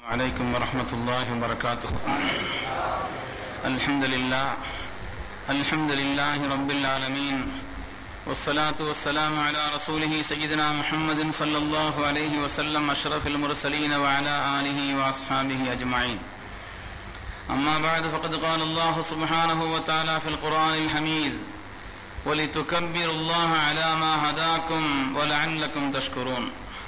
عليكم ورحمة الله وبركاته الحمد لله الحمد لله رب العالمين والصلاة والسلام على رسوله سيدنا محمد صلى الله عليه وسلم أشرف المرسلين وعلى آله وأصحابه أجمعين أما بعد فقد قال الله سبحانه وتعالى في القرآن الحميد ولتكبروا الله على ما هداكم ولعلكم تشكرون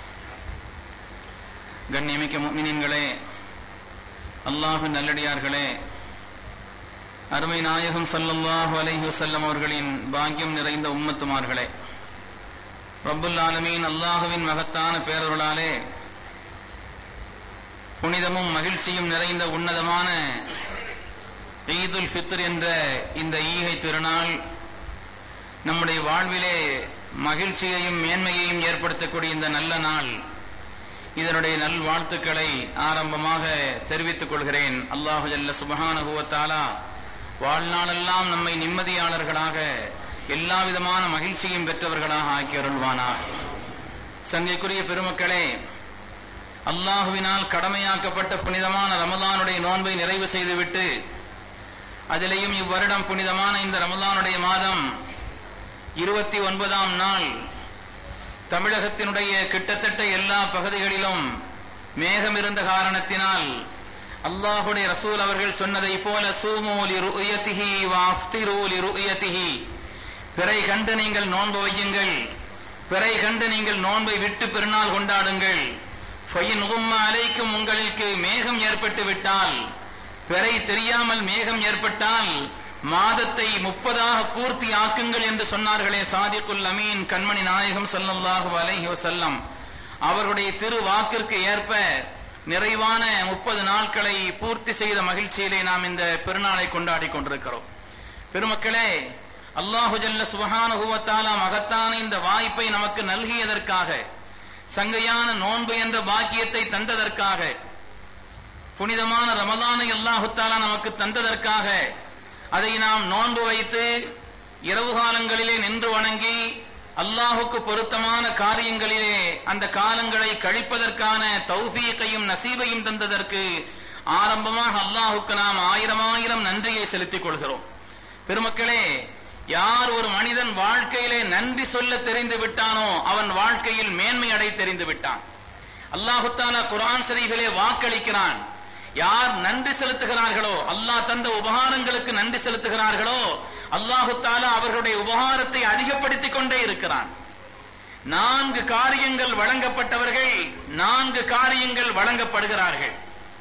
கண்ணியமிக்க முக்மினின்களே அல்லாஹின் நல்லடியார்களே அருமை நாயகம் சல்லல்லாஹு அலைஹி வஸல்லம் அவர்களின் பாக்கியம் நிறைந்த உம்மத்துமார்களே ரப்புல் ஆலமீன் அல்லாஹுவின் மகத்தான பேரருளாலே புனிதமும் மகிழ்ச்சியும் நிறைந்த உன்னதமான ஈதுல் ஃபித்ர் என்ற இந்த ஈகை திருநாள் நம்முடைய வாழ்விலே மகிழ்ச்சியையும் மேன்மையையும் ஏற்படுத்தக்கூடிய இந்த நல்ல நாள் இதனுடைய நல்வாழ்த்துக்களை ஆரம்பமாக தெரிவித்துக் கொள்கிறேன் அல்லாஹு ஜல்ல சுபஹானுவத்தாலா வாழ்நாளெல்லாம் நம்மை நிம்மதியாளர்களாக எல்லா விதமான மகிழ்ச்சியும் பெற்றவர்களாக ஆக்கி அருள்வானாக சங்கைக்குரிய பெருமக்களே அல்லாஹுவினால் கடமையாக்கப்பட்ட புனிதமான ரமதானுடைய நோன்பை நிறைவு செய்துவிட்டு அதிலேயும் இவ்வருடம் புனிதமான இந்த ரமதானுடைய மாதம் இருபத்தி ஒன்பதாம் நாள் தமிழகத்தினுடைய கிட்டத்தட்ட எல்லா பகுதிகளிலும் மேகம் இருந்த காரணத்தினால் அல்லாஹுடைய ரசூல் அவர்கள் சொன்னதை போல சூமோலி ருயத்திஹி வாஃப்திரூலி ருயத்திஹி பிறை கண்டு நீங்கள் நோன்பு வையுங்கள் பிறை கண்டு நீங்கள் நோன்பை விட்டு பெருநாள் கொண்டாடுங்கள் ஃபயின் உம்மா அலைக்கும் உங்களுக்கு மேகம் ஏற்பட்டு விட்டால் பிறை தெரியாமல் மேகம் ஏற்பட்டால் மாதத்தை முப்பதாக பூர்த்தி ஆக்குங்கள் என்று சொன்னார்களே சாதிக்குல் அமீன் கண்மணி நாயகம் சல்லல்லாஹு அலைஹி வசல்லம் அவருடைய திரு வாக்கிற்கு ஏற்ப நிறைவான முப்பது நாட்களை பூர்த்தி செய்த மகிழ்ச்சியிலே நாம் இந்த பெருநாளை கொண்டாடி கொண்டிருக்கிறோம் பெருமக்களே அல்லாஹு ஜல்ல சுபஹானுவத்தாலா மகத்தான இந்த வாய்ப்பை நமக்கு நல்கியதற்காக சங்கையான நோன்பு என்ற பாக்கியத்தை தந்ததற்காக புனிதமான ரமதானை அல்லாஹு தாலா நமக்கு தந்ததற்காக அதை நாம் நோன்பு வைத்து இரவு காலங்களிலே நின்று வணங்கி அல்லாஹுக்கு பொருத்தமான காரியங்களிலே அந்த காலங்களை கழிப்பதற்கான தௌஃபீக்கையும் நசீபையும் தந்ததற்கு ஆரம்பமாக அல்லாஹுக்கு நாம் ஆயிரம் ஆயிரம் நன்றியை செலுத்திக் கொள்கிறோம் பெருமக்களே யார் ஒரு மனிதன் வாழ்க்கையிலே நன்றி சொல்ல தெரிந்து விட்டானோ அவன் வாழ்க்கையில் மேன்மை அடை தெரிந்து விட்டான் அல்லாஹுத்தாலா குரான் ஷரீஃபிலே வாக்களிக்கிறான் யார் நன்றி செலுத்துகிறார்களோ அல்லாஹ் தந்த உபகாரங்களுக்கு நன்றி செலுத்துகிறார்களோ அல்லாஹு தாலா அவர்களுடைய உபகாரத்தை அதிகப்படுத்திக் கொண்டே இருக்கிறான் நான்கு காரியங்கள் வழங்கப்பட்டவர்கள் நான்கு காரியங்கள் வழங்கப்படுகிறார்கள்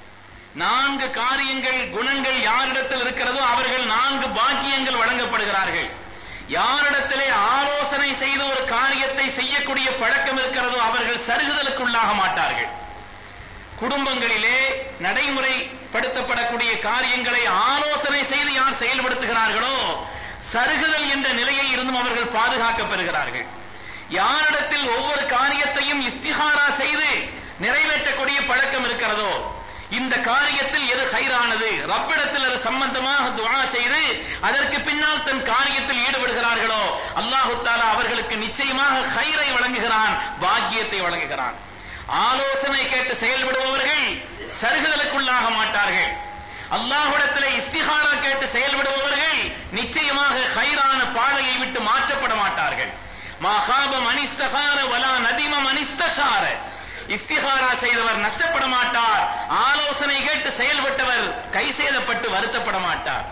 நான்கு காரியங்கள் குணங்கள் யாரிடத்தில் இருக்கிறதோ அவர்கள் நான்கு பாக்கியங்கள் வழங்கப்படுகிறார்கள் யாரிடத்திலே ஆலோசனை செய்து ஒரு காரியத்தை செய்யக்கூடிய பழக்கம் இருக்கிறதோ அவர்கள் சருகுதலுக்குள்ளாக மாட்டார்கள் குடும்பங்களிலே நடைமுறைப்படுத்தப்படக்கூடிய காரியங்களை ஆலோசனை செய்து யார் செயல்படுத்துகிறார்களோ சருகுதல் என்ற நிலையில் இருந்தும் அவர்கள் பாதுகாக்கப் பெறுகிறார்கள் யாரிடத்தில் ஒவ்வொரு காரியத்தையும் இஸ்திஹாரா செய்து நிறைவேற்றக்கூடிய பழக்கம் இருக்கிறதோ இந்த காரியத்தில் எது ஹைரானது ரப்பிடத்தில் அது சம்பந்தமாக துவா செய்து அதற்கு பின்னால் தன் காரியத்தில் ஈடுபடுகிறார்களோ அல்லாஹு தாலா அவர்களுக்கு நிச்சயமாக ஹைரை வழங்குகிறான் பாக்கியத்தை வழங்குகிறான் ஆலோசனை கேட்டு செயல்படுபவர்கள் சருகுதலுக்குள்ளாக மாட்டார்கள் அல்லாஹுடத்தில் இஸ்திஹாரா கேட்டு செயல்படுபவர்கள் நிச்சயமாக ஹைரான பாதையை விட்டு மாற்றப்பட மாட்டார்கள் மகாப மனிஸ்தகார வலா நதிம மனிஸ்தஷார இஸ்திஹாரா செய்தவர் நஷ்டப்பட மாட்டார் ஆலோசனை கேட்டு செயல்பட்டவர் கை செய்தப்பட்டு வருத்தப்பட மாட்டார்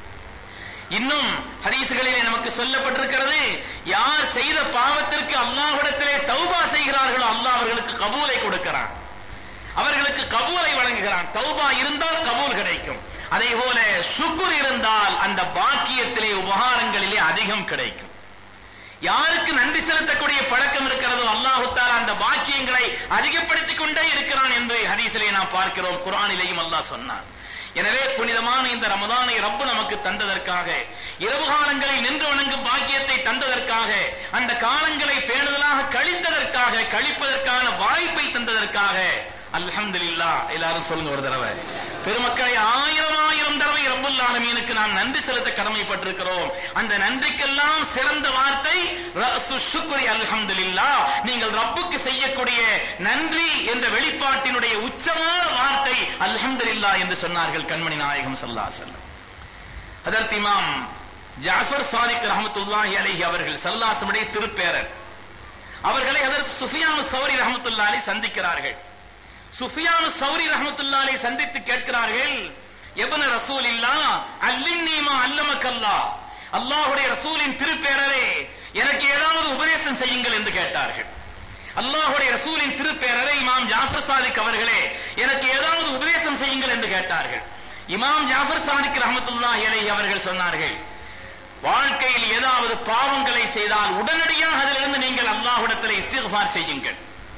இன்னும் ஹதீசுகளிலே நமக்கு சொல்லப்பட்டிருக்கிறது யார் செய்த பாவத்திற்கு அல்லாஹ்விடத்திலே தௌபா செய்கிறார்களோ அல்லாஹ் அவர்களுக்கு கபூலை கொடுக்கிறான் அவர்களுக்கு கபூலை வழங்குகிறான் தௌபா இருந்தால் கபூல் கிடைக்கும் அதே போல சுக்குர் இருந்தால் அந்த பாக்கியத்திலே உபகாரங்களிலே அதிகம் கிடைக்கும் யாருக்கு நன்றி செலுத்தக்கூடிய பழக்கம் இருக்கிறதோ அல்லாஹு தாலா அந்த பாக்கியங்களை அதிகப்படுத்திக் கொண்டே இருக்கிறான் என்று ஹதீசிலே நாம் பார்க்கிறோம் குரானிலேயும் அல்லாஹ் சொன்னான் எனவே புனிதமான இந்த ரமதானை ரப்பு நமக்கு தந்ததற்காக இரவு காலங்களில் நின்று வணங்கும் பாக்கியத்தை தந்ததற்காக அந்த காலங்களை பேணுதலாக கழித்ததற்காக கழிப்பதற்கான வாய்ப்பை தந்ததற்காக அல்ஹம்துலில்லா எல்லாரும் சொல்லுங்க ஒரு தடவை பெருமக்களை ஆயிரம் ஆயிரம் தடவை ரப்புல் ஆலமீனுக்கு நாம் நன்றி செலுத்த கடமைப்பட்டிருக்கிறோம் அந்த நன்றிக்கெல்லாம் சிறந்த வார்த்தை ரஅசு ஷுக்ரி அல்ஹம்துலில்லாஹ் நீங்கள் ரப்புக்கு செய்யக்கூடிய நன்றி என்ற வெளிப்பாட்டினுடைய உச்சமான வார்த்தை அல்ஹம்துலில்லாஹ் என்று சொன்னார்கள் கண்மணி நாயகம் ஸல்லல்லாஹு அலைஹி வஸல்லம் அதற்கு இமாம் ஜாஃபர் சாதிக் ரஹமத்துல்லாஹி அலைஹி அவர்கள் சல்லாசமுடைய திருப்பேரர் அவர்களை அதற்கு சுஃபியானு சௌரி ரஹமத்துல்லாஹி சந்திக்கிறார்கள் சுஃபியானு சௌரி ரஹமத்துல்லாஹி சந்தித்து கேட்கிறார்கள் எபன ரசூல் இல்லா அல்லின்னீமா அல்லமக்கல்லா அல்லாஹ்வுடைய ரசூலின் திருப்பேரரே எனக்கு ஏதாவது உபதேசம் செய்யுங்கள் என்று கேட்டார்கள் அல்லாஹ்வுடைய ரசூலின் திருப்பேரரை இமாம் ஜாஃபர் சாதிக் அவர்களே எனக்கு ஏதாவது உபதேசம் செய்யுங்கள் என்று கேட்டார்கள் இமாம் ஜாஃபர் சாதிக் ரஹமத்துல்லாஹி அலைஹி அவர்கள் சொன்னார்கள் வாழ்க்கையில் ஏதாவது பாவங்களை செய்தால் உடனடியாக அதிலிருந்து நீங்கள் அல்லாஹ்விடத்தில் இஸ்திக்பார் செய்யுங்கள்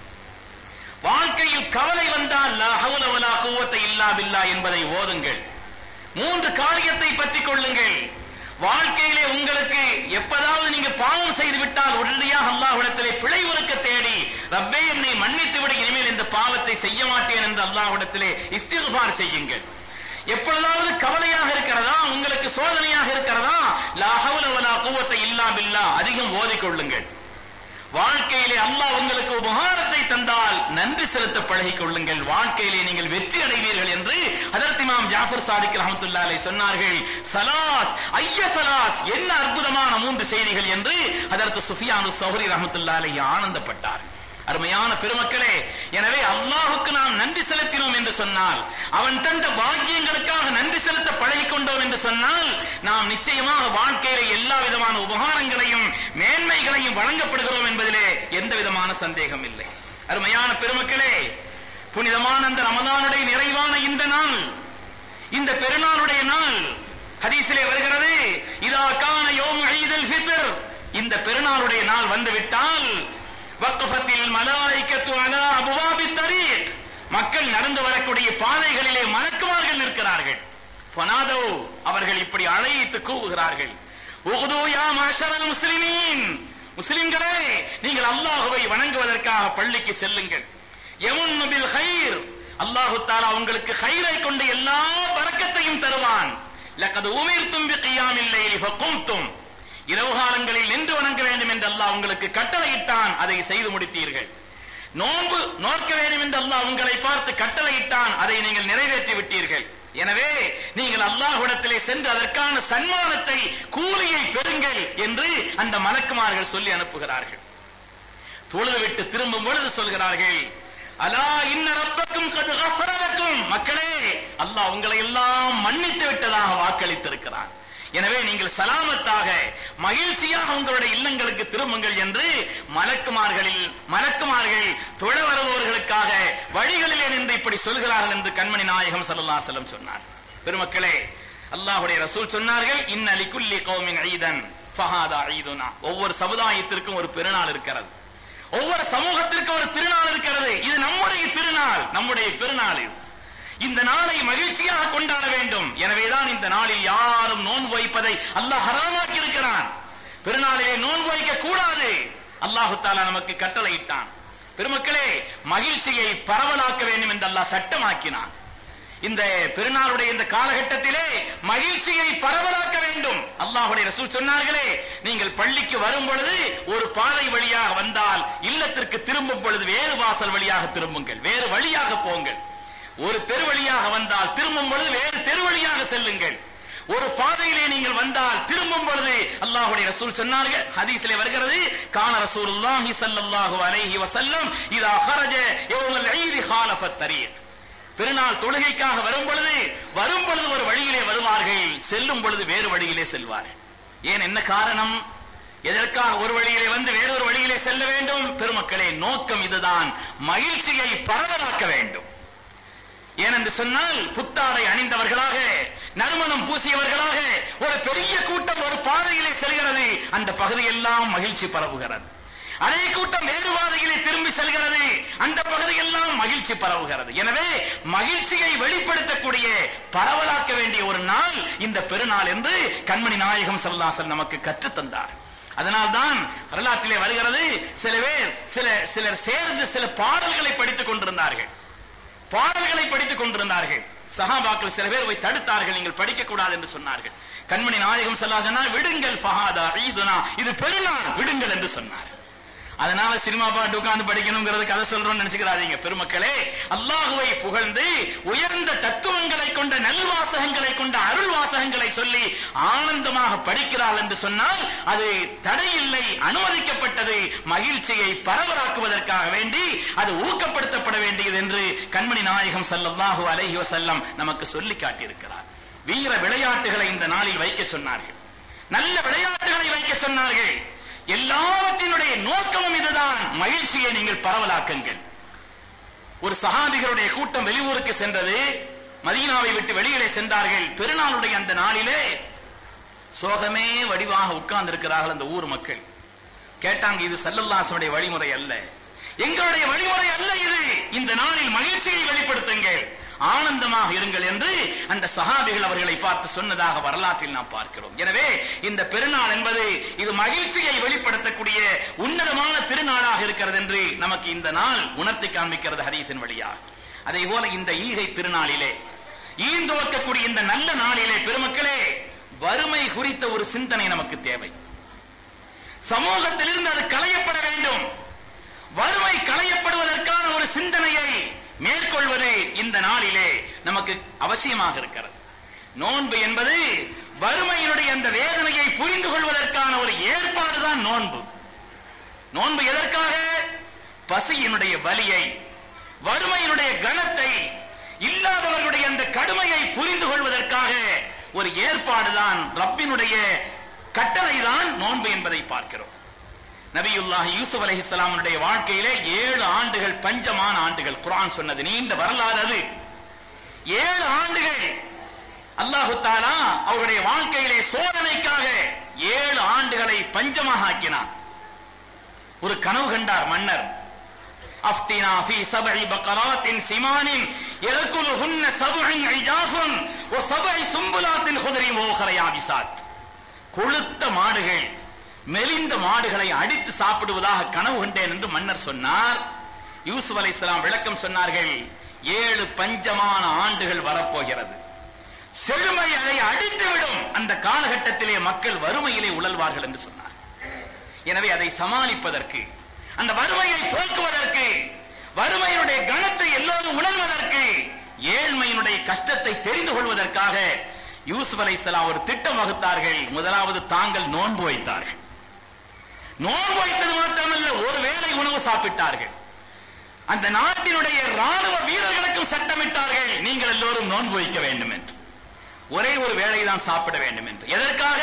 வாழ்க்கையில் கவலை வந்தால் லா ஹவுல வலா குவத்த இல்லா பில்லா என்பதை ஓதுங்கள் மூன்று காரியத்தை பற்றிக் கொள்ளுங்கள் வாழ்க்கையிலே உங்களுக்கு எப்பதாவது நீங்க பாவம் செய்து விட்டால் உடனடியாக அல்லாஹ்விடத்திலே பிழை உறுக்க தேடி ரப்பே என்னை மன்னித்து விட இனிமேல் இந்த பாவத்தை செய்ய மாட்டேன் என்று அல்லாஹ்விடத்திலே இஸ்திக்பார் செய்யுங்கள் எப்பொழுதாவது கவலையாக இருக்கிறதா உங்களுக்கு சோதனையாக இருக்கிறதா லா ஹவுல வலா குவத்த இல்லா பில்லா அதிகம் ஓதிக்கொள்ளுங்கள் வாழ்க்கையிலே அல்லாஹ் உங்களுக்கு உபகாரத்தை தந்தால் நன்றி செலுத்த பழகிக் கொள்ளுங்கள் வாழ்க்கையிலே நீங்கள் வெற்றி அடைவீர்கள் என்று அதற்கு இமாம் ஜாஃபர் சாதிக் ரஹமத்துல்லா அலை சொன்னார்கள் சலாஸ் ஐய சலாஸ் என்ன அற்புதமான மூன்று செய்திகள் என்று அதற்கு சுஃபியானு சௌரி ரஹமத்துல்லா அலை ஆனந்தப்பட்டார் அருமையான பெருமக்களே எனவே அல்லாஹுக்கு நாம் நன்றி செலுத்தினோம் என்று சொன்னால் அவன் தந்த பாக்கியங்களுக்காக நன்றி செலுத்த பழகிக் கொண்டோம் என்று சொன்னால் நாம் நிச்சயமாக வாழ்க்கையில எல்லா விதமான உபகாரங்களையும் மேன்மைகளையும் வழங்கப்படுகிறோம் என்பதிலே எந்த விதமான சந்தேகம் இல்லை அருமையான பெருமக்களே புனிதமான அந்த ரமதானுடைய நிறைவான இந்த நாள் இந்த பெருநாளுடைய நாள் ஹதீஸிலே வருகிறது இதா கான யோம் ஈதுல் ஃபித்ர் இந்த பெருநாளுடைய நாள் வந்துவிட்டால் வக்ஃபத்தில் மலாய்க்கத்து அலா அபுவாபி தரீக் மக்கள் நடந்து வரக்கூடிய பாதைகளிலே மலக்குமார்கள் நிற்கிறார்கள் ஃபனாதோ அவர்கள் இப்படி அழைத்து கூவுகிறார்கள் உகுது யா மாஷரல் முஸ்லிமீன் முஸ்லிம்களே நீங்கள் அல்லாஹுவை வணங்குவதற்காக பள்ளிக்கு செல்லுங்கள் யமுன்னு பில் ஹைர் அல்லாஹு தாலா உங்களுக்கு ஹைரை கொண்டு எல்லா பரக்கத்தையும் தருவான் லக்கது உமிர்த்தும் பி கியாமில் லைலி ஃபகும்தும் இரவு காலங்களில் நின்று வணங்க வேண்டும் என்று அல்லாஹ் உங்களுக்கு கட்டளையிட்டான் அதை செய்து முடித்தீர்கள் நோன்பு நோக்க வேண்டும் என்று அல்லாஹ் உங்களை பார்த்து கட்டளையிட்டான் அதை நீங்கள் நிறைவேற்றி விட்டீர்கள் எனவே நீங்கள் அல்லாஹ்விடத்திலே சென்று அதற்கான சன்மானத்தை கூலியை பெறுங்கள் என்று அந்த மலக்குமார்கள் சொல்லி அனுப்புகிறார்கள் தொழுது விட்டு திரும்பும் பொழுது சொல்கிறார்கள் அலா இன்ன ரப்பக்கும் கது கஃபரலக்கும் மக்களே அல்லாஹ் உங்களை எல்லாம் மன்னித்து விட்டதாக வாக்களித்திருக்கிறான் எனவே நீங்கள் சலாமத்தாக மகிழ்ச்சியாக உங்களுடைய இல்லங்களுக்கு திரும்புங்கள் என்று மலக்குமார்களில் மலக்குமார்கள் தொழ வருபவர்களுக்காக வழிகளிலே நின்று இப்படி சொல்கிறார்கள் என்று கண்மணி நாயகம் சல்லா செல்லம் சொன்னார் பெருமக்களே அல்லாஹுடைய ரசூல் சொன்னார்கள் இன்னலி குல்லி கௌமின் ஈதன் ஃபஹாதா ஈதுனா ஒவ்வொரு சமுதாயத்திற்கும் ஒரு பெருநாள் இருக்கிறது ஒவ்வொரு சமூகத்திற்கும் ஒரு திருநாள் இருக்கிறது இது நம்முடைய திருநாள் நம்முடைய பெருநாள் இது இந்த நாளை மகிழ்ச்சியாக கொண்டாட வேண்டும் எனவேதான் இந்த நாளில் யாரும் நோன்பு வைப்பதை அல்லாஹ் ஹராமாக்கி இருக்கிறான் பெருநாளிலே நோன்பு வைக்க கூடாது அல்லாஹு தாலா நமக்கு கட்டளையிட்டான் பெருமக்களே மகிழ்ச்சியை பரவலாக்க வேண்டும் என்று அல்லாஹ் சட்டமாக்கினான் இந்த பெருநாளுடைய இந்த காலகட்டத்திலே மகிழ்ச்சியை பரவலாக்க வேண்டும் அல்லாஹுடைய ரசூல் சொன்னார்களே நீங்கள் பள்ளிக்கு வரும் பொழுது ஒரு பாதை வழியாக வந்தால் இல்லத்திற்கு திரும்பும் பொழுது வேறு வாசல் வழியாக திரும்புங்கள் வேறு வழியாக போங்கள் ஒரு தெரு வழியாக வந்தால் திரும்பும் பொழுது வேறு தெரு வழியாக செல்லுங்கள் ஒரு பாதையிலே நீங்கள் வந்தால் திரும்பும் பொழுது அல்லாஹுடைய ரசூல் சொன்னார்கள் ஹதீஸிலே வருகிறது கான ரசூலுல்லாஹி ஸல்லல்லாஹு அலைஹி வஸல்லம் இதா خرج يوم العيد خالف الطريق பெருநாள் தொழுகைக்காக வரும் பொழுது வரும் பொழுது ஒரு வழியிலே வருவார்கள் செல்லும் பொழுது வேறு வழியிலே செல்வார்கள் ஏன் என்ன காரணம் எதற்காக ஒரு வழியிலே வந்து வேறொரு வழியிலே செல்ல வேண்டும் பெருமக்களே நோக்கம் இதுதான் மகிழ்ச்சியை பரவலாக்க வேண்டும் ஏனென்று சொன்னால் புத்தாடை அணிந்தவர்களாக நறுமணம் பூசியவர்களாக ஒரு பெரிய கூட்டம் ஒரு பாதையிலே செல்கிறது அந்த பகுதியெல்லாம் மகிழ்ச்சி பரவுகிறது அதே கூட்டம் வேறு பாதையிலே திரும்பி செல்கிறது அந்த பகுதியெல்லாம் மகிழ்ச்சி பரவுகிறது எனவே மகிழ்ச்சியை வெளிப்படுத்தக்கூடிய பரவலாக்க வேண்டிய ஒரு நாள் இந்த பெருநாள் என்று கண்மணி நாயகம் சல்லாசல் நமக்கு கற்றுத் தந்தார் அதனால்தான் வரலாற்றிலே வருகிறது சில பேர் சில சிலர் சேர்ந்து சில பாடல்களை படித்துக் கொண்டிருந்தார்கள் பாடல்களை படித்துக் கொண்டிருந்தார்கள் சஹாபாக்கள் சில பேர் போய் தடுத்தார்கள் நீங்கள் படிக்க கூடாது என்று சொன்னார்கள் கண்மணி நாயகம் சொல்லாதனா விடுங்கள் ஃபஹாதா ஈதுனா இது பெருநாள் விடுங்கள் என்று சொன்னார் அதனால சினிமா பாட்டு உட்கார்ந்து படிக்கணுங்கிறது கதை சொல்றோம்னு நினைச்சுக்கிறாதீங்க பெருமக்களே அல்லாஹுவை புகழ்ந்து உயர்ந்த தத்துவங்களை கொண்ட நல்வாசகங்களை கொண்ட அருள் வாசகங்களை சொல்லி ஆனந்தமாக படிக்கிறாள் என்று சொன்னால் அது தடையில்லை அனுமதிக்கப்பட்டது மகிழ்ச்சியை பரவலாக்குவதற்காக வேண்டி அது ஊக்கப்படுத்தப்பட வேண்டியது என்று கண்மணி நாயகம் ஸல்லல்லாஹு அலைஹி வஸல்லம் நமக்கு சொல்லி காட்டியிருக்கிறார் வீர விளையாட்டுகளை இந்த நாளில் வைக்க சொன்னார்கள் நல்ல விளையாட்டுகளை வைக்க சொன்னார்கள் எல்லாவற்றினுடைய நோக்கமும் இதுதான் மகிழ்ச்சியை நீங்கள் பரவலாக்குங்கள் ஒரு சஹாபிகளுடைய கூட்டம் வெளியூருக்கு சென்றது மதீனாவை விட்டு வெளியிலே சென்றார்கள் பெருநாளுடைய அந்த நாளிலே சோகமே வடிவாக உட்கார்ந்து இருக்கிறார்கள் அந்த ஊர் மக்கள் கேட்டாங்க இது சல்லல்லாசனுடைய வழிமுறை அல்ல எங்களுடைய வழிமுறை அல்ல இது இந்த நாளில் மகிழ்ச்சியை வெளிப்படுத்துங்கள் ஆனந்தமாக இருங்கள் என்று அந்த சஹாபிகள் அவர்களை பார்த்து சொன்னதாக வரலாற்றில் நாம் பார்க்கிறோம் எனவே இந்த பெருநாள் என்பது இது மகிழ்ச்சியை வெளிப்படுத்தக்கூடிய உன்னதமான திருநாளாக இருக்கிறது என்று நமக்கு இந்த நாள் உணர்த்தி காண்பிக்கிறது ஹதீஸின் வழியாக அதே போல இந்த ஈகை திருநாளிலே ஈந்துவக்கக்கூடிய இந்த நல்ல நாளிலே பெருமக்களே வறுமை குறித்த ஒரு சிந்தனை நமக்கு தேவை சமூகத்திலிருந்து அது களையப்பட வேண்டும் வறுமை களையப்படுவதற்கான ஒரு சிந்தனையை மேற்கொள்வது இந்த நாளிலே நமக்கு அவசியமாக இருக்கிறது நோன்பு என்பது வறுமையினுடைய அந்த வேதனையை புரிந்து கொள்வதற்கான ஒரு ஏற்பாடுதான் நோன்பு நோன்பு எதற்காக பசியினுடைய வலியை வறுமையினுடைய கணத்தை இல்லாதவர்களுடைய அந்த கடுமையை புரிந்து கொள்வதற்காக ஒரு ஏற்பாடுதான் ரப்பினுடைய கட்டளைதான் நோன்பு என்பதை பார்க்கிறோம் நபியுல்லாஹி யூசுப் அலைஹிஸ்ஸலாமுடைய வாழ்க்கையிலே ஏழு ஆண்டுகள் பஞ்சமான ஆண்டுகள் குர்ஆன் சொன்னது நீண்ட வரலாறு அது ஏழு ஆண்டுகள் அல்லாஹு தாலா அவருடைய வாழ்க்கையிலே சோதனைக்காக ஏழு ஆண்டுகளை பஞ்சமாக ஆக்கினார் ஒரு கனவு கண்டார் மன்னர் அஃப்தினா ஃபி சபஇ பக்கராத்தின் சிமானின் يأكلهن سبع عجاف وسبع سنبلات خضر وأخر يابسات கொழுத்த மாடுகள் மெலிந்த மாடுகளை அடித்து சாப்பிடுவதாக கனவு கண்டேன் என்று மன்னர் சொன்னார் யூசுப் அலைஹிஸ்ஸலாம் விளக்கம் சொன்னார்கள் ஏழு பஞ்சமான ஆண்டுகள் வரப்போகிறது செழுமை அதை அடித்துவிடும் அந்த காலகட்டத்திலே மக்கள் வறுமையிலே உழல்வார்கள் என்று சொன்னார் எனவே அதை சமாளிப்பதற்கு அந்த வறுமையை போக்குவதற்கு வறுமையினுடைய கணத்தை எல்லோரும் உணர்வதற்கு ஏழ்மையினுடைய கஷ்டத்தை தெரிந்து கொள்வதற்காக யூசுப் அலைஹிஸ்ஸலாம் ஒரு திட்டம் வகுத்தார்கள் முதலாவது தாங்கள் நோன்பு வைத்தார்கள் நோன்பு வைத்தது மாத்திரமல்ல ஒரு வேளை உணவு சாப்பிட்டார்கள் அந்த நாட்டினுடைய ராணுவ வீரர்களுக்கும் சட்டமிட்டார்கள் நீங்கள் எல்லோரும் நோன்பு வைக்க வேண்டும் என்று ஒரே ஒரு வேளை தான் சாப்பிட வேண்டும் என்று எதற்காக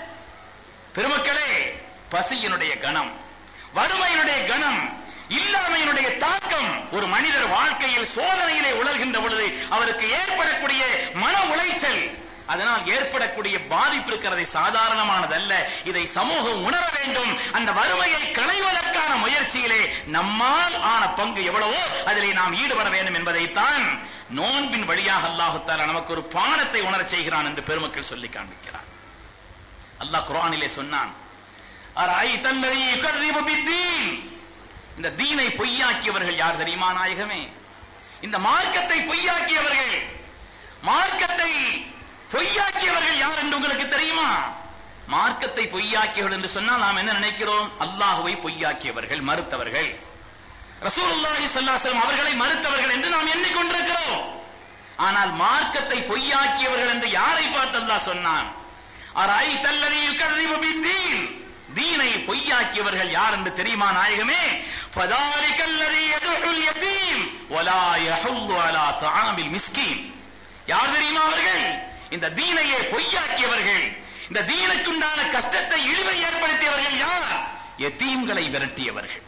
பெருமக்களே பசியினுடைய கணம் வறுமையினுடைய கணம் இல்லாமையினுடைய தாக்கம் ஒரு மனிதர் வாழ்க்கையில் சோதனையிலே உலர்கின்ற பொழுது அவருக்கு ஏற்படக்கூடிய மன உளைச்சல் அதனால் ஏற்படக்கூடிய பாதிப்பு இருக்கிறதை சாதாரணமானதல்ல இதை சமூகம் உணர வேண்டும் அந்த வறுமையை களைவதற்கான முயற்சியிலே நம்மால் ஆன பங்கு எவ்வளவோ அதிலே நாம் ஈடுபட வேண்டும் என்பதைத்தான் நோன்பின் வழியாக அல்லாஹு தாலா நமக்கு ஒரு பாடத்தை உணரச் செய்கிறான் என்று பெருமக்கள் சொல்லி காண்பிக்கிறார் அல்லாஹ் குர்ஆனிலே சொன்னான் அரைத்த அல்லதி யுகர்ரிபு பித்தீன் இந்த தீனை பொய்யாக்கியவர்கள் யார் தெரியுமா நாயகமே இந்த மார்க்கத்தை பொய்யாக்கியவர்கள் மார்க்கத்தை பொய்யாக்கியவர்கள் யார் என்று உங்களுக்கு தெரியுமா மார்க்கத்தை பொய்யாக்கியவர்கள் என்று சொன்னால் நாம் என்ன நினைக்கிறோம் அல்லாஹுவை பொய்யாக்கியவர்கள் மறுத்தவர்கள் ரசூலுல்லாஹி ஸல்லல்லாஹு அலைஹி வஸல்லம் அவர்களை மறுத்தவர்கள் என்று நாம் எண்ணிக்கொண்டிருக்கிறோம் ஆனால் மார்க்கத்தை பொய்யாக்கியவர்கள் என்று யாரை பார்த்து அல்லாஹ் சொன்னான் அரைத்த அல்லதி யுகர்ரிபு பித்தீன் தீனை பொய்யாக்கியவர்கள் யார் என்று தெரியுமா நாயகமே فذلك الذي يدعو اليتيم ولا يحض على طعام المسكين யார் தெரியுமா அவர்கள் இந்த தீனையே பொய்யாக்கியவர்கள் இந்த தீனுக்குண்டான கஷ்டத்தை இழிவை ஏற்படுத்தியவர்கள் யார் எத்தீம்களை விரட்டியவர்கள்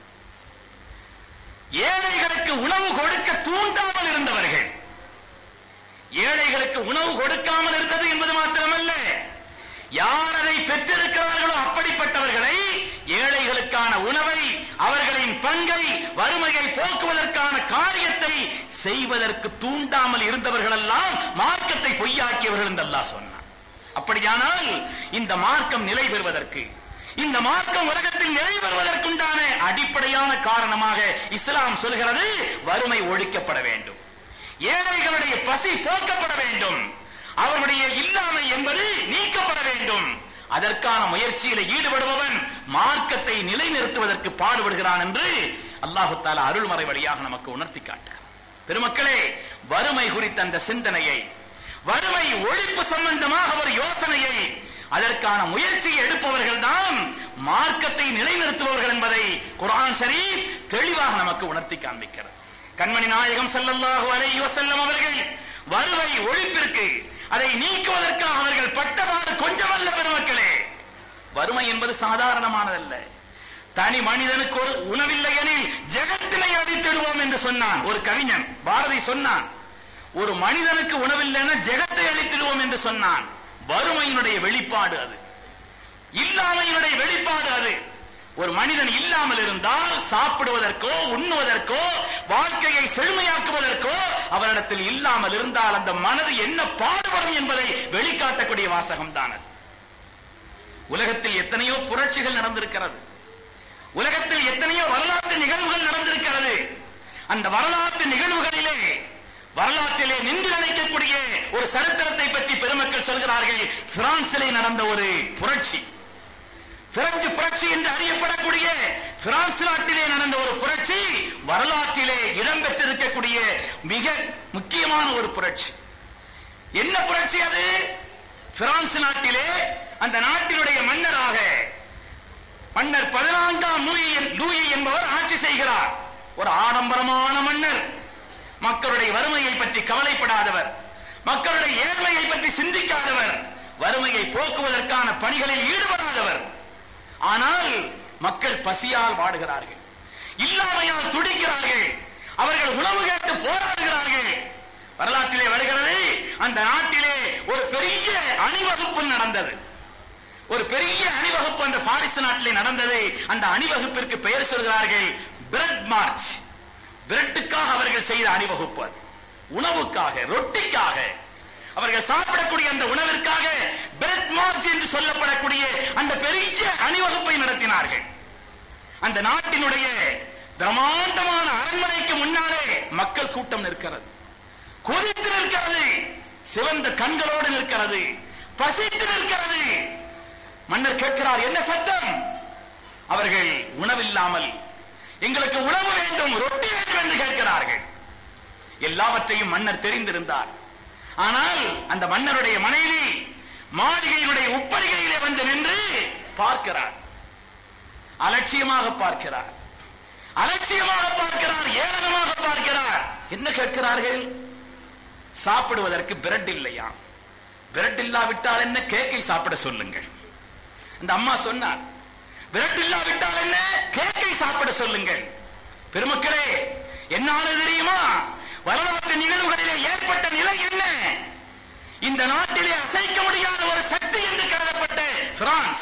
ஏழைகளுக்கு உணவு கொடுக்க தூண்டாமல் இருந்தவர்கள் ஏழைகளுக்கு உணவு கொடுக்காமல் இருந்தது என்பது மாத்திரமல்ல யார் அதை பெற்றிருக்கிறார்களோ அப்படிப்பட்டவர்களை ஏழைகளுக்கான உணவை அவர்களின் பங்கை வறுமையை போக்குவதற்கான காரியத்தை செய்வதற்கு தூண்டாமல் இருந்தவர்கள் எல்லாம் மார்க்கத்தை பொய்யாக்கியவர்கள் என்று அல்லாஹ் சொன்னான் அப்படியானால் இந்த மார்க்கம் நிலை பெறுவதற்கு இந்த மார்க்கம் உலகத்தில் நிலை பெறுவதற்குண்டான அடிப்படையான காரணமாக இஸ்லாம் சொல்கிறது வறுமை ஒழிக்கப்பட வேண்டும் ஏழைகளுடைய பசி போக்கப்பட வேண்டும் அவருடைய இல்லாமை என்பது நீக்கப்பட வேண்டும் அதற்கான முயற்சியில ஈடுபடுபவன் மார்க்கத்தை நிலைநிறுத்துவதற்கு பாடுபடுகிறான் என்று அல்லாஹு தாலா அருள்மறை வழியாக நமக்கு உணர்த்தி காட்டுகிறார் பெருமக்களே வறுமை குறித்த அந்த சிந்தனையை வறுமை ஒழிப்பு சம்பந்தமாக ஒரு யோசனையை அதற்கான முயற்சியை எடுப்பவர்கள் தான் மார்க்கத்தை நிலைநிறுத்துபவர்கள் என்பதை குர்ஆன் ஷரீப் தெளிவாக நமக்கு உணர்த்தி காண்பிக்கிறது கண்மணி நாயகம் ஸல்லல்லாஹு அலைஹி வஸல்லம் அவர்கள் வறுமை ஒழிப்பிற்கு அதை நீக்குவதற்காக அவர்கள் பட்டபாடு கொஞ்சமல்ல பெருமக்களே வறுமை என்பது சாதாரணமானதல்ல தனி மனிதனுக்கு ஒரு உணவில்லை எனில் ஜெகத்தினை அடித்திடுவோம் என்று சொன்னான் ஒரு கவிஞன் பாரதி சொன்னான் ஒரு மனிதனுக்கு உணவில்லைன்னா ஜெகத்தை அழித்திடுவோம் என்று சொன்னான் வறுமையினுடைய வெளிப்பாடு அது இல்லாமையினுடைய வெளிப்பாடு அது ஒரு மனிதன் இல்லாமல் இருந்தால் சாப்பிடுவதற்கோ உண்ணுவதற்கோ வாழ்க்கையை செழுமையாக்குவதற்கோ அவரிடத்தில் இல்லாமல் இருந்தால் அந்த மனது என்ன பாடுபடும் என்பதை வெளிக்காட்டக்கூடிய வாசகம் தான் அது உலகத்தில் எத்தனையோ புரட்சிகள் நடந்திருக்கிறது உலகத்தில் எத்தனையோ வரலாற்று நிகழ்வுகள் நடந்திருக்கிறது அந்த வரலாற்று நிகழ்வுகளிலே வரலாற்றிலே நின்று நினைக்கக்கூடிய ஒரு சரித்திரத்தை பற்றி பெருமக்கள் சொல்கிறார்கள் பிரான்சிலே நடந்த ஒரு புரட்சி பிரெஞ்சு புரட்சி என்று அறியப்படக்கூடிய பிரான்ஸ் நாட்டிலே நடந்த ஒரு புரட்சி வரலாற்றிலே இடம்பெற்றிருக்கக்கூடிய மிக முக்கியமான ஒரு புரட்சி என்ன புரட்சி அது பிரான்ஸ் நாட்டிலே அந்த நாட்டினுடைய மன்னராக மன்னர் பதினான்காம் லூயி லூயி என்பவர் ஆட்சி செய்கிறார் ஒரு ஆடம்பரமான மன்னர் மக்களுடைய வறுமையை பற்றி கவலைப்படாதவர் மக்களுடைய ஏழ்மையை பற்றி சிந்திக்காதவர் வறுமையை போக்குவதற்கான பணிகளில் ஈடுபடாதவர் ஆனால் மக்கள் பசியால் வாடுகிறார்கள் இல்லாமையால் துடிக்கிறார்கள் அவர்கள் உணவு கேட்டு போராடுகிறார்கள் வரலாற்றிலே வருகிறது அந்த நாட்டிலே ஒரு பெரிய அணிவகுப்பு நடந்தது ஒரு பெரிய அணிவகுப்பு அந்த பாரிஸ் நாட்டிலே நடந்தது அந்த அணிவகுப்பிற்கு பெயர் சொல்கிறார்கள் பிரெட் மார்ச் பிரெட்டுக்காக அவர்கள் செய்த அணிவகுப்பு அது உணவுக்காக ரொட்டிக்காக அவர்கள் சாப்பிடக்கூடிய அந்த உணவிற்காக பிரெட் மார்ச் என்று சொல்லப்படக்கூடிய அந்த பெரிய அணிவகுப்பை நடத்தினார்கள் அந்த நாட்டினுடைய பிரம்மாண்டமான அரண்மனைக்கு முன்னாலே மக்கள் கூட்டம் நிற்கிறது கொதித்து நிற்கிறது சிவந்த கண்களோடு நிற்கிறது பசித்து நிற்கிறது மன்னர் கேட்கிறார் என்ன சட்டம் அவர்கள் உணவில்லாமல் எங்களுக்கு உணவு வேண்டும் ரொட்டி வேண்டும் என்று கேட்கிறார்கள் எல்லாவற்றையும் மன்னர் தெரிந்திருந்தார் ஆனால் அந்த மன்னருடைய மனைவி மாளிகையினுடைய உப்பரிகையிலே வந்து நின்று பார்க்கிறார் அலட்சியமாக பார்க்கிறார் அலட்சியமாக பார்க்கிறார் ஏளனமாக பார்க்கிறார் என்ன கேட்கிறார்கள் சாப்பிடுவதற்கு பிரெட் இல்லையா பிரெட் இல்லாவிட்டால் என்ன கேக்கை சாப்பிட சொல்லுங்கள் அந்த அம்மா சொன்னார் பிரெட் இல்லாவிட்டால் என்ன கேக்கை சாப்பிட சொல்லுங்கள் பெருமக்களே என்ன தெரியுமா வரலாற்று நிகழ்வுகளிலே ஏற்பட்ட நிலை என்ன இந்த நாட்டிலே அசைக்க முடியாத ஒரு சக்தி என்று கருதப்பட்ட பிரான்ஸ்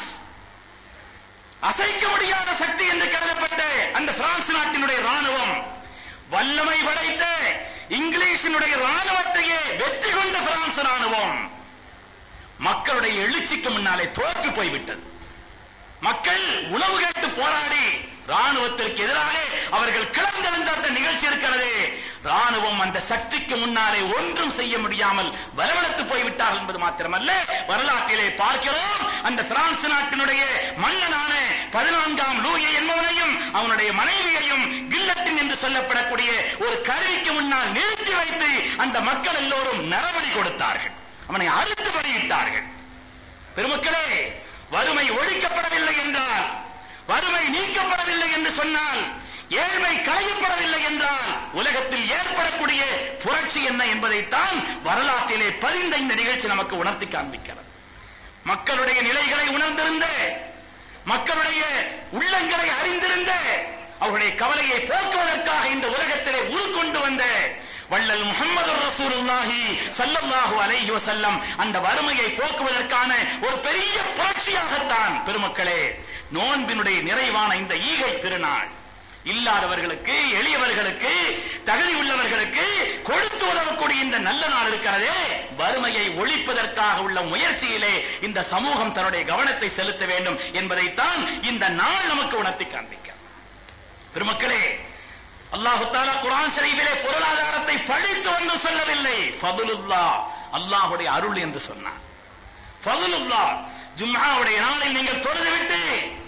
அசைக்க முடியாத சக்தி என்று கருதப்பட்ட அந்த பிரான்ஸ் நாட்டினுடைய ராணுவம் வல்லமை படைத்த இங்கிலீஷினுடைய ராணுவத்தையே வெற்றி கொண்ட பிரான்ஸ் ராணுவம் மக்களுடைய எழுச்சிக்கு முன்னாலே தோற்று போய்விட்டது மக்கள் உணவு கேட்டு போராடி ராணுவத்திற்கு எதிராக அவர்கள் கிளந்தெழுந்த அந்த நிகழ்ச்சி இருக்கிறது ராணுவம் அந்த சக்திக்கு முன்னாலே ஒன்றும் செய்ய முடியாமல் வரவழைத்து போய்விட்டார்கள் என்பது மாத்திரமல்ல வரலாற்றிலே பார்க்கிறோம் அந்த பிரான்ஸ் நாட்டினுடைய மன்னனான பதினான்காம் லூயை என்பவனையும் அவனுடைய மனைவியையும் கில்லட்டின் என்று சொல்லப்படக்கூடிய ஒரு கருவிக்கு முன்னால் நிறுத்தி வைத்து அந்த மக்கள் எல்லோரும் நரபடி கொடுத்தார்கள் அவனை அறுத்து பலியிட்டார்கள் பெருமக்களே வறுமை ஒழிக்கப்படவில்லை என்றால் வறுமை நீக்கப்படவில்லை என்று சொன்னால் ஏழ்மை களையப்படவில்லை என்றால் உலகத்தில் ஏற்படக்கூடிய புரட்சி என்ன என்பதைத்தான் வரலாற்றிலே பதிந்த இந்த நிகழ்ச்சி நமக்கு உணர்த்தி காண்பிக்கிறது மக்களுடைய நிலைகளை உணர்ந்திருந்த மக்களுடைய உள்ளங்களை அறிந்திருந்த அவருடைய கவலையை போக்குவதற்காக இந்த உலகத்திலே உருக்கொண்டு வந்த வள்ளல் முகமது ரசூலுல்லாஹி சல்லல்லாஹு அலைஹி வஸல்லம் அந்த வறுமையை போக்குவதற்கான ஒரு பெரிய புரட்சியாகத்தான் பெருமக்களே நோன்பினுடைய நிறைவான இந்த ஈகை திருநாள் இல்லாதவர்களுக்கு எளியவர்களுக்கு தகுதி உள்ளவர்களுக்கு கொடுத்து உதவக்கூடிய இந்த நல்ல நாள் இருக்கிறதே வறுமையை ஒழிப்பதற்காக உள்ள முயற்சியிலே இந்த சமூகம் தன்னுடைய கவனத்தை செலுத்த வேண்டும் என்பதைத்தான் இந்த நாள் நமக்கு உணர்த்தி காண்பிக்க பெருமக்களே அல்லாஹு தாலா குரான் ஷரீஃபிலே பொருளாதாரத்தை பழித்து வந்து சொல்லவில்லை ஃபதுலுல்லா அல்லாஹுடைய அருள் என்று சொன்னான் ஃபதுலுல்லா ஜும்ஆவுடைய நாளில் நீங்கள் தொழுதுவிட்டு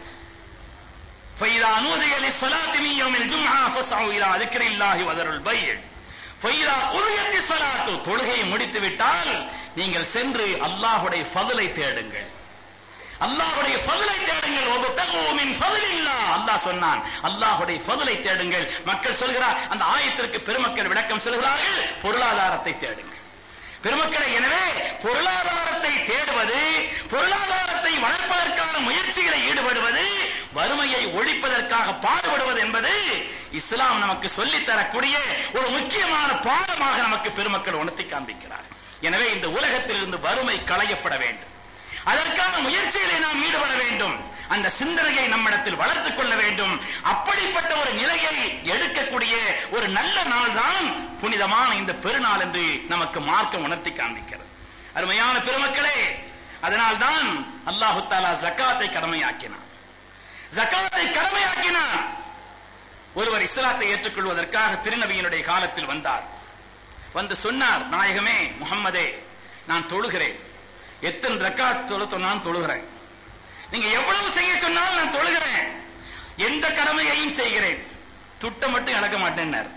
فإذا نودي للصلاة من يوم الجمعة فاسعوا إلى ذكر الله وذروا البيع فإذا قضيت الصلاة தொழுகையை முடித்து விட்டால் நீங்கள் சென்று அல்லாஹ்வுடைய ஃபضலை தேடுங்கள் அல்லாஹ்வுடைய ஃபضலை தேடுங்கள் வபதகு மின் ஃபضலில்லாஹ் அல்லாஹ் சொன்னான் அல்லாஹ்வுடைய ஃபضலை தேடுங்கள் மக்கள் சொல்கிறார் அந்த ஆயத்திற்கு பெருமக்கள் விளக்கம் சொல்கிறார்கள் பொருளாதாரத்தை தேடுங்கள் பெருமக்களை எனவே பொருளாதாரத்தை தேடுவது பொருளாதாரத்தை வளர்ப்பதற்கான முயற்சிகளை ஈடுபடுவது வறுமையை ஒழிப்பதற்காக பாடுபடுவது என்பது இஸ்லாம் நமக்கு சொல்லித் தரக்கூடிய ஒரு முக்கியமான பாடமாக நமக்கு பெருமக்கள் உணர்த்தி காண்பிக்கிறார் எனவே இந்த உலகத்திலிருந்து வறுமை களையப்பட வேண்டும் அதற்கான முயற்சிகளை நாம் ஈடுபட வேண்டும் அந்த சிந்தனையை நம்மிடத்தில் வளர்த்துக் கொள்ள வேண்டும் அப்படிப்பட்ட ஒரு நிலையை எடுக்கக்கூடிய ஒரு நல்ல நாள் தான் புனிதமான இந்த பெருநாள் என்று நமக்கு மார்க்கம் உணர்த்தி காண்பிக்கிறது அருமையான பெருமக்களே அதனால்தான் அல்லாஹு தாலா ஜக்காத்தை கடமையாக்கினான் ஜக்காத்தை கடமையாக்கினான் ஒருவர் இஸ்லாத்தை ஏற்றுக்கொள்வதற்காக திருநபியினுடைய காலத்தில் வந்தார் வந்து சொன்னார் நாயகமே முகம்மதே நான் தொழுகிறேன் எத்தனை ரக்காத் தொழ சொன்னாலும் தொழுகிறேன் நீங்க எவ்வளவு செய்ய சொன்னாலும் நான் தொழுகிறேன் எந்த கடமையையும் செய்கிறேன் துட்டை மட்டும் இழக்க மாட்டேன்னார்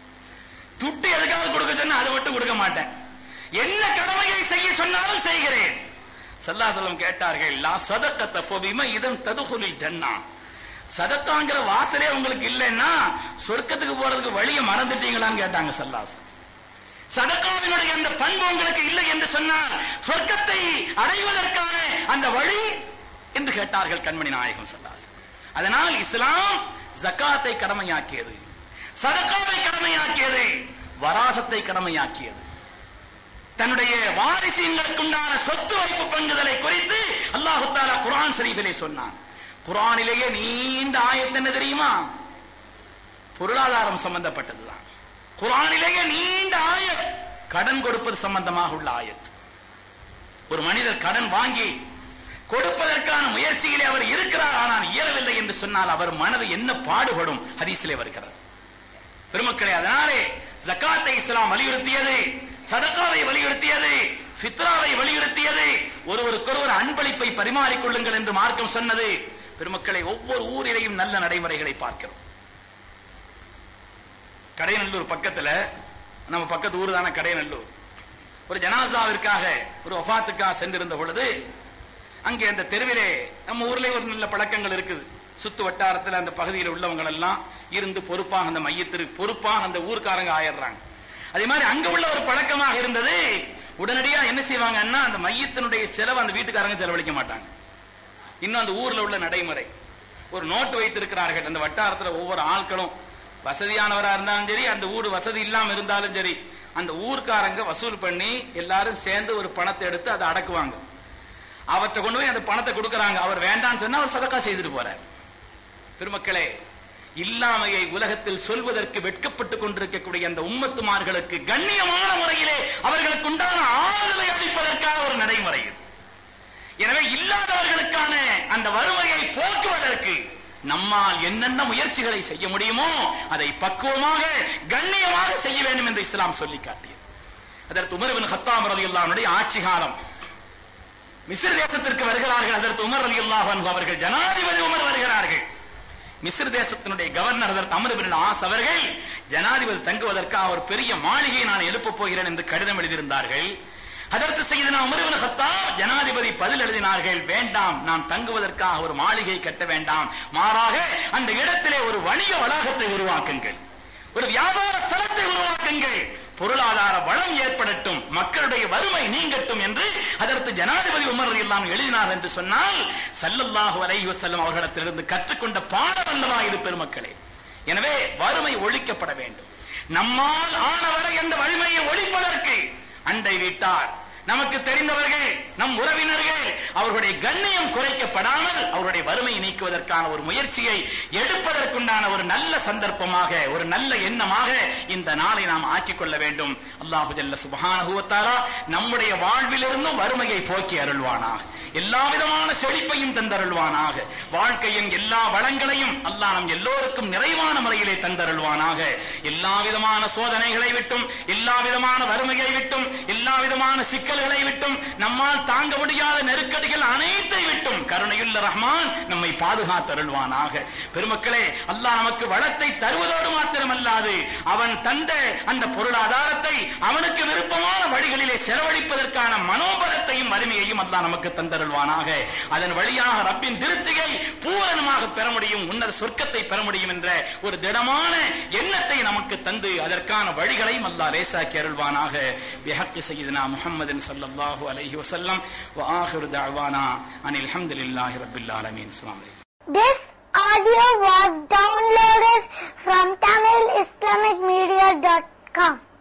துட்டு எதுக்காக கொடுக்க சொன்னா அதை மட்டும் கொடுக்க மாட்டேன் என்ன கடமையை செய்ய சொன்னாலும் செய்கிறேன் சல்லாசலம் கேட்டார்கள் லா சதக்கத்த ஃபபிம இதன் ததுகுலில் ஜன்னா சதக்காங்கிற வாசலே உங்களுக்கு இல்லைன்னா சொர்க்கத்துக்கு போறதுக்கு வழியை மறந்துட்டீங்களான்னு கேட்டாங்க சல்லாசலம் சதக்காவினுடைய அந்த பண்பு உங்களுக்கு இல்லை என்று சொன்னால் சொர்க்கத்தை அடைவதற்கான அந்த வழி என்று கேட்டார்கள் கண்மணி நாயகம் சல்லாசன் அதனால் இஸ்லாம் ஜக்காத்தை கடமையாக்கியது சதக்காவை கடமையாக்கியது வராசத்தை கடமையாக்கியது தன்னுடைய வாரிசுங்களுக்குண்டான சொத்து வைப்பு பங்குதலை குறித்து அல்லாஹு தாலா குரான் ஷரீஃபிலே சொன்னான் குரானிலேயே நீண்ட ஆயத்து என்ன தெரியுமா பொருளாதாரம் சம்பந்தப்பட்டதுதான் குரானிலேயே நீண்ட ஆயத் கடன் கொடுப்பது சம்பந்தமாக உள்ள ஆயத் ஒரு மனிதர் கடன் வாங்கி கொடுப்பதற்கான முயற்சியிலே அவர் இருக்கிறார் ஆனால் இயலவில்லை என்று சொன்னால் அவர் மனது என்ன பாடுபடும் ஹதீஸிலே வருகிறது பெருமக்களே அதனாலே ஜக்காத்தை இஸ்லாம் வலியுறுத்தியது சதக்காவை வலியுறுத்தியது ஃபித்ராவை வலியுறுத்தியது ஒருவருக்கொருவர் அன்பளிப்பை பரிமாறிக்கொள்ளுங்கள் என்று மார்க்கம் சொன்னது பெருமக்களை ஒவ்வொரு ஊரிலேயும் நல்ல நடைமுறைகளை பார்க்கிறோம் கடையநல்லூர் பக்கத்துல நம்ம பக்கத்து ஊர் தானே கடையநல்லூர் ஒரு ஜனாசாவிற்காக ஒரு ஒஃபாத்துக்காக சென்றிருந்த பொழுது அங்கே அந்த தெருவிலே நம்ம ஊர்ல ஒரு நல்ல பழக்கங்கள் இருக்குது சுத்து வட்டாரத்தில் அந்த பகுதியில் உள்ளவங்க எல்லாம் இருந்து பொறுப்பாக அந்த மையத்திற்கு பொறுப்பாக அந்த ஊர்க்காரங்க ஆயிடுறாங்க அதே மாதிரி அங்க உள்ள ஒரு பழக்கமாக இருந்தது உடனடியா என்ன செய்வாங்கன்னா அந்த மையத்தினுடைய செலவு அந்த வீட்டுக்காரங்க செலவழிக்க மாட்டாங்க இன்னும் அந்த ஊர்ல உள்ள நடைமுறை ஒரு நோட்டு வைத்திருக்கிறார்கள் அந்த வட்டாரத்துல ஒவ்வொரு ஆட்களும் வசதியானவரா இருந்தாலும் சரி அந்த ஊடு வசதி இல்லாம இருந்தாலும் சரி அந்த ஊர்க்காரங்க வசூல் பண்ணி எல்லாரும் சேர்ந்து ஒரு பணத்தை எடுத்து அதை அடக்குவாங்க அவற்றை கொண்டு போய் அந்த பணத்தை கொடுக்கறாங்க அவர் வேண்டாம்னு சொன்னா அவர் சதக்கா செய்துட்டு போறார் பெருமக்களே இல்லாமையை உலகத்தில் சொல்வதற்கு வெட்கப்பட்டுக் கொண்டிருக்கக்கூடிய அந்த உம்மத்துமார்களுக்கு கண்ணியமான முறையிலே அவர்களுக்கு உண்டான ஆறுதலை அளிப்பதற்கான ஒரு நடைமுறை இது எனவே இல்லாதவர்களுக்கான அந்த வறுமையை போக்குவதற்கு நம்மால் என்னென்ன முயற்சிகளை செய்ய முடியுமோ அதை பக்குவமாக கண்ணியமாக செய்ய வேண்டும் என்று இஸ்லாம் சொல்லி காட்டியது அதற்கு உமர்பின் ஹத்தாம் ரதி அல்லாவுடைய ஆட்சி காலம் மிஸ்ர் தேசத்திற்கு வருகிறார்கள் அதற்கு உமர் அலி அல்லாஹ் அவர்கள் ஜனாதிபதி உமர் வருகிறார்கள் மிஸ்ர் தேசத்தினுடைய கவர்னர் அதற்கு அமர்பின் ஆஸ் அவர்கள் ஜனாதிபதி தங்குவதற்காக ஒரு பெரிய மாளிகையை நான் எழுப்பப் போகிறேன் என்று கடிதம் எழுதியிருந்தார்கள் அதற்கு செய்தனா உமர்பின் ஹத்தாப் ஜனாதிபதி பதில் எழுதினார்கள் வேண்டாம் நாம் தங்குவதற்காக ஒரு மாளிகை கட்ட வேண்டாம் மாறாக அந்த இடத்திலே ஒரு வணிக வளாகத்தை உருவாக்குங்கள் ஒரு வியாபார ஸ்தலத்தை உருவாக்குங்கள் பொருளாதார வளம் ஏற்படட்டும் மக்களுடைய வறுமை நீங்கட்டும் என்று அதற்கு ஜனாதிபதி உமர் எல்லாம் எழுதினார் என்று சொன்னால் சல்லல்லாஹு அலைஹி வஸல்லம் அவர்களிடத்திலிருந்து கற்றுக்கொண்ட பாடம் அல்லவா இது பெருமக்களே எனவே வறுமை ஒழிக்கப்பட வேண்டும் நம்மால் ஆனவரை அந்த வறுமையை ஒழிப்பதற்கு அண்டை வீட்டார் நமக்கு தெரிந்தவர்கள் நம் உறவினர்கள் அவர்களுடைய கண்ணியம் குறைக்கப்படாமல் அவருடைய வறுமையை நீக்குவதற்கான ஒரு முயற்சியை எடுப்பதற்குண்டான ஒரு நல்ல சந்தர்ப்பமாக ஒரு நல்ல எண்ணமாக இந்த நாளை நாம் ஆக்கிக் கொள்ள வேண்டும் அல்லாஹு ஜல்ல சுபஹானஹுவத்தாலா நம்முடைய வாழ்விலிருந்தும் வறுமையை போக்கி அருள்வானாக எல்லா விதமான செழிப்பையும் தந்தருள்வானாக வாழ்க்கையின் எல்லா வளங்களையும் அல்லாஹ் நம் எல்லோருக்கும் நிறைவான முறையிலே தந்தருள்வானாக எல்லா விதமான சோதனைகளை விட்டும் எல்லா விதமான வறுமையை விட்டும் எல்லா விதமான விதமான சிக்கல்களை விட்டும் நம்மால் தாங்க முடியாத நெருக்கடிகள் அனைத்தை விட்டும் கருணையுள்ள ரஹ்மான் நம்மை பாதுகாத்தருள்வானாக பெருமக்களே அல்லாஹ் நமக்கு வளத்தை தருவதோடு மாத்திரமல்லாது அவன் தந்த அந்த பொருளாதாரத்தை அவனுக்கு விருப்பமான வழிகளிலே செலவழிப்பதற்கான மனோபலத்தையும் வறுமையையும் அல்லாஹ் நமக்கு தந்தருள்வானாக அதன் வழியாக ரப்பின் திருப்தியை பூரணமாக பெற முடியும் உன்னத சொர்க்கத்தை பெற முடியும் என்ற ஒரு திடமான எண்ணத்தை நமக்கு தந்து அதற்கான வழிகளையும் அல்லாஹ் லேசாக்கி அருள்வானாக பிஹக்கி சையதுனா முஹம்மதின் ஸல்லல்லாஹு அலைஹி வஸல்லம் வ ஆகிரு தஅவானா அனில் ஹம்துலில்லாஹி ரப்பில் ஆலமீன் அஸ்ஸலாமு அலைக்கும் This audio was downloaded from TamilIslamicMedia.com.